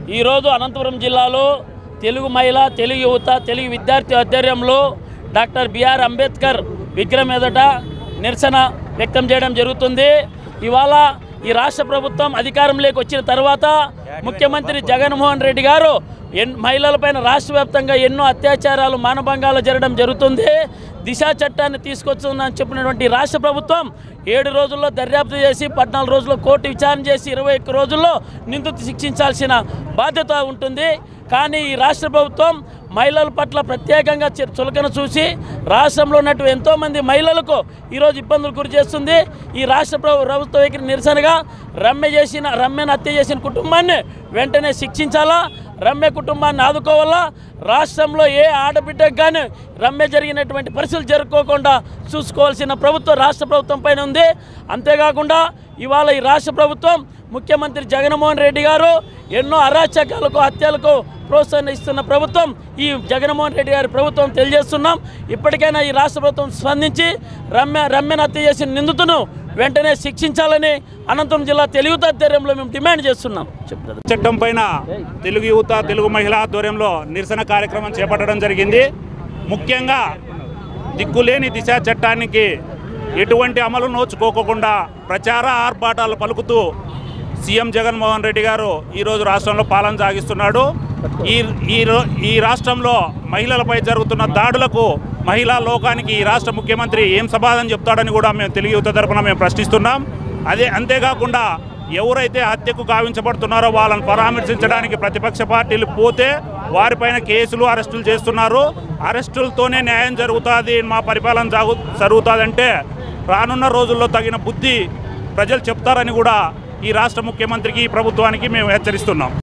ఈరోజు అనంతపురం జిల్లాలో తెలుగు మహిళ తెలుగు యువత తెలుగు విద్యార్థి ఆధ్వర్యంలో డాక్టర్ బిఆర్ అంబేద్కర్ విగ్రహం ఎదుట నిరసన వ్యక్తం చేయడం జరుగుతుంది ఇవాళ ఈ రాష్ట్ర ప్రభుత్వం అధికారంలోకి వచ్చిన తర్వాత ముఖ్యమంత్రి జగన్మోహన్ రెడ్డి గారు ఎన్ మహిళలపైన రాష్ట్ర వ్యాప్తంగా ఎన్నో అత్యాచారాలు మానభంగాలు జరగడం జరుగుతుంది దిశ చట్టాన్ని తీసుకొచ్చిందని చెప్పినటువంటి రాష్ట్ర ప్రభుత్వం ఏడు రోజుల్లో దర్యాప్తు చేసి పద్నాలుగు రోజుల్లో కోర్టు విచారణ చేసి ఇరవై ఒక్క రోజుల్లో నిందితు శిక్షించాల్సిన బాధ్యత ఉంటుంది కానీ ఈ రాష్ట్ర ప్రభుత్వం మహిళల పట్ల ప్రత్యేకంగా చి- చులకన చూసి రాష్ట్రంలో ఉన్నట్టు ఎంతోమంది మహిళలకు ఈరోజు ఇబ్బందులు గురి చేస్తుంది ఈ రాష్ట్ర ప్రభు- ప్రభుత్వ వైఖరి నిరసనగా రమ్య చేసిన రమ్యను హత్య చేసిన కుటుంబాన్ని వెంటనే శిక్షించాలా రమ్య కుటుంబాన్ని ఆదుకోవాలా రాష్ట్రంలో ఏ ఆడబిడ్డకు కానీ రమ్య జరిగినటువంటి పరిస్థితులు జరుపుకోకుండా చూసుకోవాల్సిన ప్రభుత్వం రాష్ట్ర ప్రభుత్వం పైన ఉంది అంతేకాకుండా ఇవాళ ఈ రాష్ట్ర ప్రభుత్వం ముఖ్యమంత్రి జగన్మోహన్ రెడ్డి గారు ఎన్నో అరాచకాలకు హత్యలకు ప్రోత్సహిస్తున్న ప్రభుత్వం ఈ జగన్మోహన్ రెడ్డి గారి ప్రభుత్వం తెలియజేస్తున్నాం ఇప్పటికైనా ఈ రాష్ట్ర ప్రభుత్వం స్పందించి రమ్య రమ్యను హత్య చేసిన నిందితును వెంటనే శిక్షించాలని అనంతపురం జిల్లా తెలుగు ఆధ్వర్యంలో మేము డిమాండ్ చేస్తున్నాం చెప్తారు చట్టం పైన తెలుగు యువత తెలుగు మహిళా ఆధ్వర్యంలో నిరసన కార్యక్రమం చేపట్టడం జరిగింది ముఖ్యంగా దిక్కులేని దిశ చట్టానికి ఎటువంటి అమలు నోచుకోకుండా ప్రచార ఆర్భాటాలు పలుకుతూ సీఎం జగన్మోహన్ రెడ్డి గారు ఈరోజు రాష్ట్రంలో పాలన సాగిస్తున్నాడు ఈ ఈ రో- ఈ రాష్ట్రంలో మహిళలపై జరుగుతున్న దాడులకు మహిళా లోకానికి ఈ రాష్ట్ర ముఖ్యమంత్రి ఏం సమాధానం చెప్తాడని కూడా మేము తెలుగు యువత తరపున మేము ప్రశ్నిస్తున్నాం అదే అంతేకాకుండా ఎవరైతే హత్యకు గావించబడుతున్నారో వాళ్ళని పరామర్శించడానికి ప్రతిపక్ష పార్టీలు పోతే వారిపైన కేసులు అరెస్టులు చేస్తున్నారు అరెస్టులతోనే న్యాయం జరుగుతుంది మా పరిపాలన జరుగు జరుగుతుందంటే రానున్న రోజుల్లో తగిన బుద్ధి ప్రజలు చెప్తారని కూడా ఈ రాష్ట్ర ముఖ్యమంత్రికి ఈ ప్రభుత్వానికి మేము హెచ్చరిస్తున్నాం